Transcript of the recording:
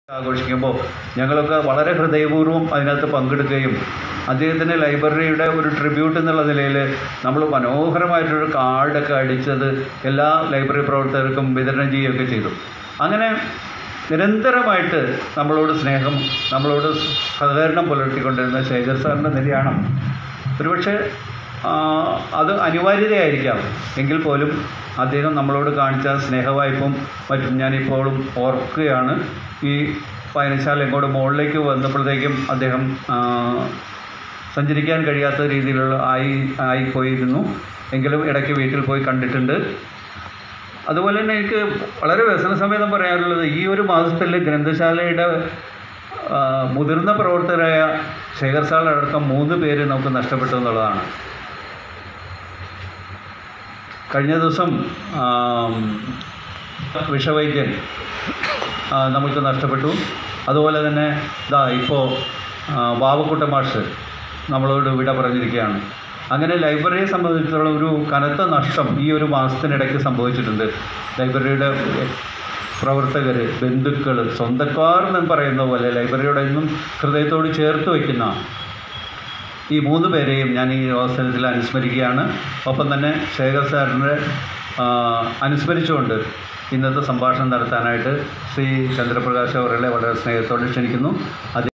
ആഘോഷിക്കുമ്പോൾ ഞങ്ങളൊക്കെ വളരെ ഹൃദയപൂർവ്വം അതിനകത്ത് പങ്കെടുക്കുകയും അദ്ദേഹത്തിൻ്റെ ലൈബ്രറിയുടെ ഒരു ട്രിബ്യൂട്ട് എന്നുള്ള നിലയിൽ നമ്മൾ മനോഹരമായിട്ടൊരു കാർഡൊക്കെ അടിച്ചത് എല്ലാ ലൈബ്രറി പ്രവർത്തകർക്കും വിതരണം ചെയ്യുകയൊക്കെ ചെയ്തു അങ്ങനെ നിരന്തരമായിട്ട് നമ്മളോട് സ്നേഹം നമ്മളോട് സഹകരണം പുലർത്തിക്കൊണ്ടിരുന്ന ശേഖർ സാറിൻ്റെ നിലയാണ് ഒരുപക്ഷെ ആ, അത് അനിവാര്യതയായിരിക്കാം എങ്കിൽ പോലും അദ്ദേഹം നമ്മളോട് കാണിച്ച സ്നേഹവായ്പും മറ്റും ഞാനിപ്പോഴും ഓർക്കുകയാണ് ഈ വായനശാല ഇങ്ങോട്ട് മുകളിലേക്ക് വന്നപ്പോഴത്തേക്കും അദ്ദേഹം ആ, സഞ്ചരിക്കാൻ കഴിയാത്ത രീതിയിലുള്ള ആയി ആയിപ്പോയിരുന്നു എങ്കിലും ഇടയ്ക്ക് വീട്ടിൽ പോയി കണ്ടിട്ടുണ്ട് അതുപോലെ തന്നെ എനിക്ക് വളരെ വ്യസന സമേതം പറയാനുള്ളത് ഈ ഒരു മാസത്തിൽ ഗ്രന്ഥശാലയുടെ ആ, മുതിർന്ന പ്രവർത്തകരായ ശേഖർ സാർ അടക്കം മൂന്ന് പേര് നമുക്ക് നഷ്ടപ്പെട്ടു എന്നുള്ളതാണ് കഴിഞ്ഞ ദിവസം ആം, വിഷവൈദ്യൻ ആ, നമുക്ക് നഷ്ടപ്പെട്ടു അതുപോലെ തന്നെ ഇതാ ഇപ്പോൾ ബാബക്കുട്ട മാഷ് നമ്മളോട് വിട പറഞ്ഞിരിക്കുകയാണ് അങ്ങനെ ലൈബ്രറിയെ സംബന്ധിച്ചിടത്തോളം ഒരു കനത്ത നഷ്ടം ഈ ഒരു മാസത്തിനിടയ്ക്ക് സംഭവിച്ചിട്ടുണ്ട് ലൈബ്രറിയുടെ പ്രവർത്തകർ ബന്ധുക്കൾ സ്വന്തക്കാർ എന്ന് പറയുന്ന പോലെ ലൈബ്രറിയോട് എന്നും ഹൃദയത്തോട് ചേർത്ത് വയ്ക്കുന്ന ഈ മൂന്ന് പേരെയും ഞാൻ ഈ അവസരത്തിൽ അനുസ്മരിക്കുകയാണ് ഒപ്പം തന്നെ ശേഖർ സാറിനെ ആ, അനുസ്മരിച്ചുകൊണ്ട് ഇന്നത്തെ സംഭാഷണം നടത്താനായിട്ട് ശ്രീ ചന്ദ്രപ്രകാശ് അവരുടെ വളരെ സ്നേഹത്തോടെ ക്ഷണിക്കുന്നു അത്